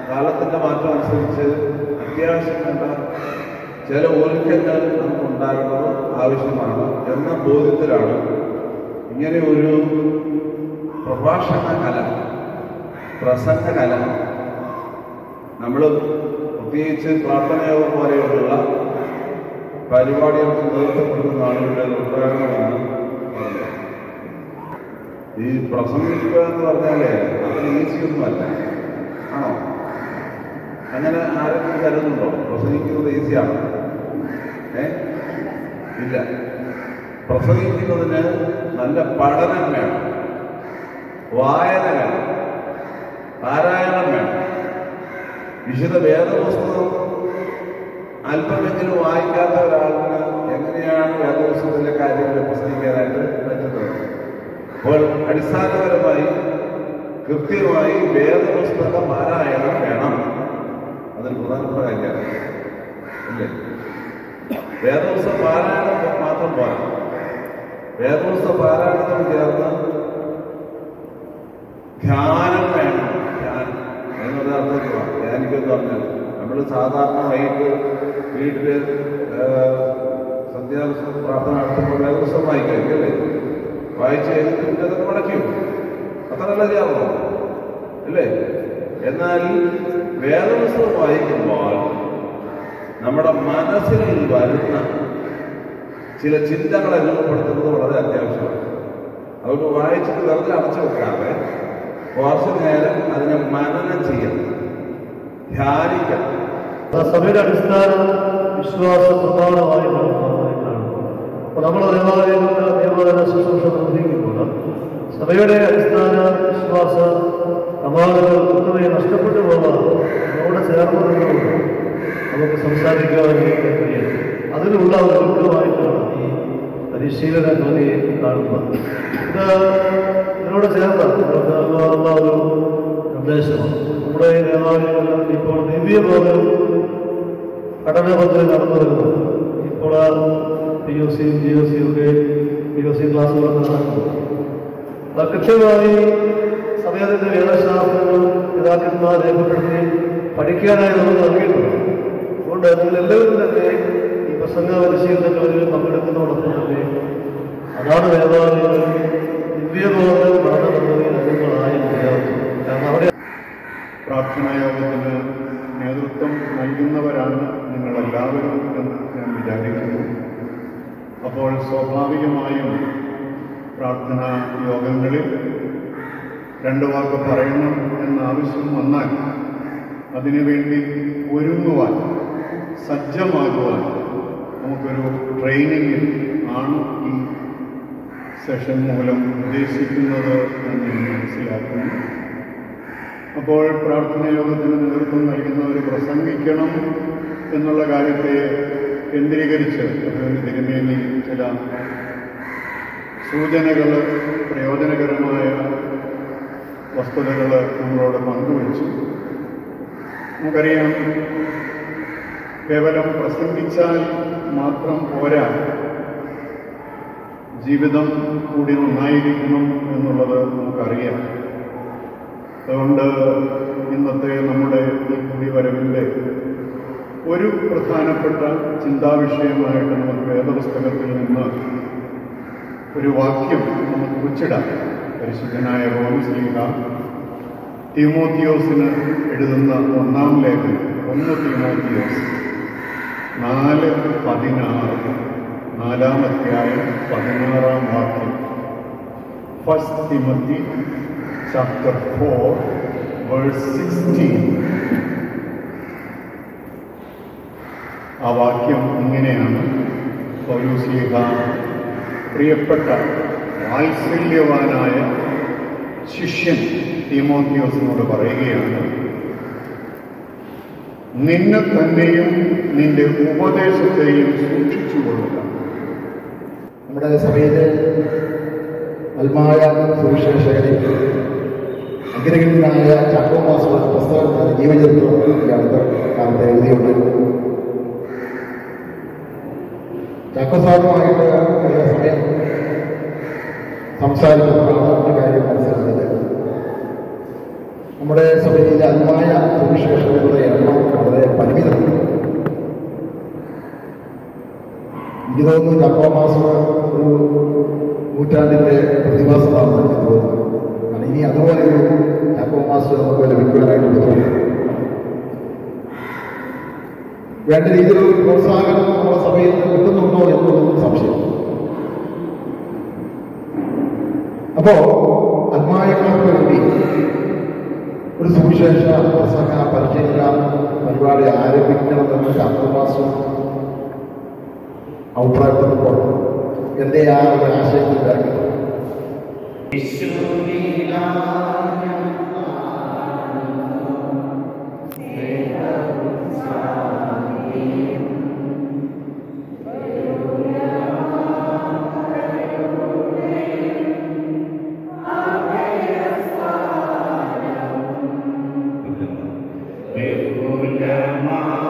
കാലത്തിൻ്റെ മാറ്റം അനുസരിച്ച് അത്യാവശ്യം വേണ്ട ചില ഒരുക്കങ്ങൾ നമുക്കുണ്ടാകുന്നത് ആവശ്യമാണ് എന്ന ബോധ്യത്തിലാണ് ഇങ്ങനെ ഒരു പ്രഭാഷണ കല പ്രസംഗ കല നമ്മൾ പ്രത്യേകിച്ച് പ്രാർത്ഥനയോഗം പോലെയുള്ള പരിപാടികൾക്ക് നേതൃത്വം കൊടുക്കുന്ന ആളുകളുടെ നിർദ്ദേശങ്ങളാണ് പറഞ്ഞത് ഈ പ്രസംഗിക്കുക എന്ന് പറഞ്ഞാലേ അത്ര ഈസി ഒന്നുമല്ല ആണോ അങ്ങനെ ആരെങ്കിലും കരുതുന്നുണ്ടോ പ്രസംഗിക്കുന്നത് ഈസിയാണ് ഏ ഇല്ല പ്രസംഗിക്കുന്നതിന് നല്ല പഠനം വേണം വായന വേണം പാരായണം വേണം വിശുദ്ധ വേദപുസ്തകം അല്പമെങ്കിലും വായിക്കാത്ത ഒരാളിന് എങ്ങനെയാണ് വേദപുസ്തകത്തിലെ കാര്യങ്ങൾ പ്രസംഗിക്കാനായിട്ട് പറ്റുന്നത് അപ്പോൾ അടിസ്ഥാനപരമായി കൃത്യമായി വേദപുസ്തക പാരായണം വേണം അതൊരു പ്രധാനപ്പെട്ട കാര്യമാണ് അല്ലേ വേദപുസ്തക പാരായണം മാത്രം പോരാ വേദപുസ്തക പാരായണത്തോട് ചേർന്ന് ധ്യാനം വേണം ധ്യാനം എന്നൊരു അർത്ഥത്തിലാണ് ധ്യാനിക്കെന്ന് പറഞ്ഞാൽ നമ്മൾ സാധാരണ വൈകിട്ട് വീട്ടിൽ സന്ധ്യാ പ്രാർത്ഥന നടത്തുമ്പോൾ വേദപുസ്തകം വായിക്കായിരിക്കും അല്ലേ വായിച്ച് കഴിഞ്ഞിട്ട് പിന്നെ അതൊക്കെ മടക്കി വെക്കും അത്രയല്ല ചെയ്യാമോ അല്ലേ എന്നാൽ വേദപുസ്തകം വായിക്കുമ്പോൾ നമ്മുടെ മനസ്സിൽ വരുന്ന ചില ചിന്തകളെ രൂപപ്പെടുത്തുന്നത് വളരെ അത്യാവശ്യമാണ് അതുകൊണ്ട് വായിച്ചിട്ട് വെറുതെ അടച്ചു വെക്കാതെ കുറച്ച് നേരം അതിനെ മനനം ചെയ്യണം ധ്യാനിക്കണം സഭയുടെ അടിസ്ഥാന വിശ്വാസ പ്രമാണമായി കാണും അപ്പൊ നമ്മൾ ദേവാലയങ്ങളുടെ നിയമന ശുശ്രൂഷ നിർവഹിക്കുമ്പോൾ സഭയുടെ അടിസ്ഥാന വിശ്വാസ പ്രമാണങ്ങൾ കൃത്യമായി നഷ്ടപ്പെട്ടു പോകാൻ നമ്മോട് ചേർന്ന് നിന്നുകൊണ്ട് നമുക്ക് സംസാരിക്കാൻ കഴിയും അതിനുള്ള ഒരു ഒരുക്കമായിട്ടാണ് ഈ പരിശീലന ധ്വനിയെ കാണുന്നത് ഇത് ഇതിനോട് ചേർന്ന നിങ്ങൾക്ക് നൽകാനുള്ള ഒരു നിർദ്ദേശമാണ് നമ്മുടെ ഈ ദേവാലയങ്ങളിൽ ഇപ്പോൾ ദിവ്യബോധം പഠന പദ്ധതി നടന്നു വരുന്നു ഇപ്പോൾ പി യു സിയും ജി ഒ സിയും ഒക്കെ പി യു സി ക്ലാസ്സുകളൊക്കെ നടക്കുന്നു അത് കൃത്യമായി സമയത്തിന്റെ വേദശാസ്ത്രങ്ങളും പിതാക്കന്മാർ രേഖപ്പെടുത്തി പഠിക്കാനായി നമുക്ക് നൽകിയിട്ടുണ്ട് അതുകൊണ്ട് നിങ്ങൾ എല്ലാവരും തന്നെ ഈ പ്രസംഗ പരിശീലനങ്ങളിൽ പങ്കെടുക്കുന്നതോടൊപ്പം തന്നെ അതാണ് വേദാലയങ്ങളിൽ ദിവ്യബോധം പഠന പദ്ധതി അംഗങ്ങളായി മതിയാകും കാരണം അവിടെ പ്രാർത്ഥനായോഗത്തിന് നേതൃത്വം നൽകുന്നവരാണ് നിങ്ങളെല്ലാവരും എന്ന് ഞാൻ വിചാരിക്കുന്നു അപ്പോൾ സ്വാഭാവികമായും പ്രാർത്ഥനാ യോഗങ്ങളിൽ രണ്ട് വാക്ക് പറയണം എന്ന ആവശ്യം വന്നാൽ അതിനുവേണ്ടി ഒരുങ്ങുവാൻ സജ്ജമാകുവാൻ നമുക്കൊരു ട്രെയിനിങ്ങിൽ ആണ് ഈ സെഷൻ മൂലം ഉദ്ദേശിക്കുന്നത് എന്ന് ഞാൻ മനസ്സിലാക്കുന്നു അപ്പോൾ പ്രാർത്ഥന യോഗത്തിന് നേതൃത്വം നൽകുന്നവർ പ്രസംഗിക്കണം എന്നുള്ള കാര്യത്തെ കേന്ദ്രീകരിച്ച് അതിന് തിരുമേനി ചില സൂചനകൾ പ്രയോജനകരമായ വസ്തുതകൾ നമ്മളോട് പങ്കുവച്ചു നമുക്കറിയാം കേവലം പ്രസംഗിച്ചാൽ മാത്രം പോരാ ജീവിതം കൂടി നന്നായിരിക്കണം എന്നുള്ളത് നമുക്കറിയാം അതുകൊണ്ട് ഇന്നത്തെ നമ്മുടെ ഈ കുടിവരവിൻ്റെ ഒരു പ്രധാനപ്പെട്ട ചിന്താവിഷയമായിട്ട് നമുക്ക് വേദപുസ്തകത്തിൽ നിന്ന് ഒരു വാക്യം നമുക്ക് ഉച്ചിടാം പരിശുദ്ധനായ റോമിസ്ലീഹ തീമോത്തിയോസിന് എഴുതുന്ന ഒന്നാം ലേഖനം ഒന്ന് തീമോത്തിയോസ് നാല് പതിനാറ് നാലാമധ്യായം പതിനാറാം വാക്യം ഫസ്റ്റ് തിമത്തി chapter 4, verse 16. ആ വാക്യം ഇങ്ങനെയാണ് പൗലൂസ്ലിഹ പ്രിയപ്പെട്ട വാത്സല്യവാനായ ശിഷ്യൻ തീമോത്തിയോസിനോട് പറയുകയാണ് നിന്നെ തന്നെയും നിന്റെ ഉപദേശത്തെയും സൂക്ഷിച്ചുകൊള്ളുക നമ്മുടെ സഭയിലെ അൽമായ സുവിശേഷകരെ അഗ്രഹീതനായ ചാക്കോമാസ പുസ്തകം ജീവചരിത്രം ഈ അടുത്ത കാലത്ത് എഴുതിയുണ്ട് ചാക്കോസാറുമായിട്ട് ഉള്ള സമയം സംസാരിക്കുമ്പോഴാണ് ഒരു കാര്യം മനസ്സിലായത് നമ്മുടെ സഭയിലെ അൽമായ സുവിശേഷ എനിക്ക് തോന്നുന്നു ചക്കോമാസ ഒരു നൂറ്റാണ്ടിന്റെ പ്രതിഭാസമാണെന്ന് എനിക്ക് തോന്നുന്നു കാരണം ഇനി അതുപോലെ ഒരു ചക്കോമാസ് നമുക്ക് ലഭിക്കുവാനായിട്ട് തോന്നുന്നു വേണ്ട രീതിയിലുള്ള ഒരു പ്രോത്സാഹനം നമ്മുടെ സഭയിൽ നിന്ന് കിട്ടുന്നുണ്ടോ എന്നുള്ളത് സംശയം അപ്പോ ആത്മായങ്ങൾക്ക് വേണ്ടി ഒരു സുവിശേഷ പ്രസംഗ പരിചയ പരിപാടി ആരംഭിക്കണമെന്ന് ശാസ്ത്രമാസം അഭിപ്രായപ്പെട്ടപ്പോൾ എന്റെ ആ ഒരു ആശയത്തിൽ ഇറങ്ങി ബഹുലമാ